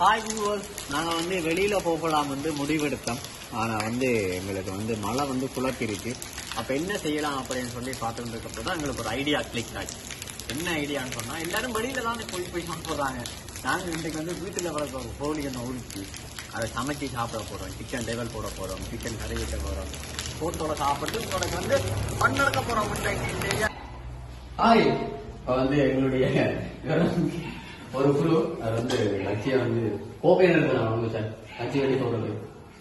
hi viewers நாங்கள் வந்து வெளியில் போகலாம் வந்து முடிவெடுத்தோம் ஆனால் வந்து எங்களுக்கு வந்து மழை வந்து குழப்பிருக்கு அப்போ என்ன செய்யலாம் அப்படின்னு சொல்லி பார்த்துட்டு இருக்கப்போ தான் எங்களுக்கு ஒரு ஐடியா கிளிக் ஆச்சு என்ன ஐடியான்னு சொன்னால் எல்லாரும் வெளியில தானே போய் போய் சாப்பிட்றாங்க நாங்கள் இன்றைக்கு வந்து வீட்டில் வளர்க்க ஒரு கோழி என்ன உருக்கி அதை சமைச்சு சாப்பிட போகிறோம் சிக்கன் டேபிள் போட போகிறோம் சிக்கன் கறி வைக்க போகிறோம் போட்டோட சாப்பிட்டு உங்களுக்கு வந்து பண்ணெடுக்க போகிறோம் இன்றைக்கு ஹாய் இப்போ வந்து எங்களுடைய ஒரு குழு அது வந்து கட்சியை வந்து கோப்பையில் இருக்கிறாங்க வந்து சார் கட்சி வெளியே சொல்றது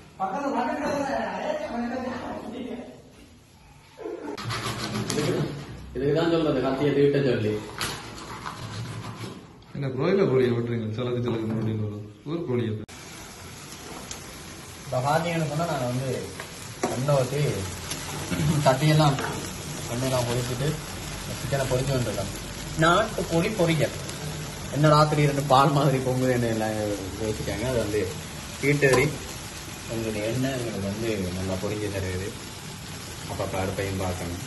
இதுக்கு தான் சொல்றது கத்தியை தீட்ட சொல்லி என்ன பிராய்லர் கோழியை விட்டுறீங்க சிலக்கு சிலக்கு அப்படின்னு வரும் ஒரு கோழி அது இப்போ பார்த்தீங்கன்னு சொன்னால் நான் வந்து எண்ணெய் ஊற்றி தட்டியெல்லாம் எண்ணெயெல்லாம் பொரிச்சிட்டு சிக்கனை பொரிச்சு வந்துருக்கேன் நாட்டு கோழி பொரிக்க என்ன ராத்திரி ரெண்டு பால் மாதிரி பொங்குதுன்னு எல்லாம் யோசிக்காங்க அது வந்து ஹீட்டரி எங்களுடைய எண்ணெய் எங்களுக்கு வந்து நல்லா பொரிஞ்சு தருது அப்பப்போ அடுப்பையும் பார்க்கணும்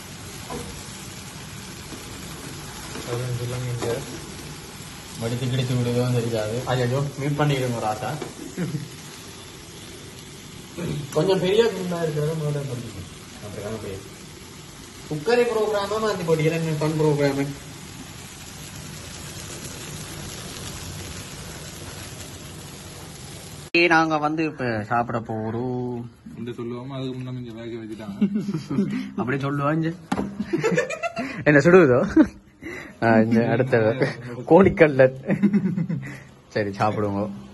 வடித்து கிடித்து விடுவோம் தெரியாது ஐயோ மீட் பண்ணிடுங்க ஒரு ஆசா கொஞ்சம் பெரிய குண்டா இருக்கிறத முதல்ல படிக்கணும் அப்படிதான் போய் குக்கரி ப்ரோக்ராமா மாத்தி போட்டிக்கிறேன் ஃபன் ப்ரோக்ராமு நாங்க வந்து இப்ப சாப்பிட போறோம் இந்த சொல்லுவாம அதுக்கு முன்னாடி இங்க வேக வச்சுட்டாங்க அப்படி சொல்லுவாங்க என்ன சுடுவதோ ஆ, இந்த அடுத்த கோழிக்கல்ல சரி சாப்பிடுவோம்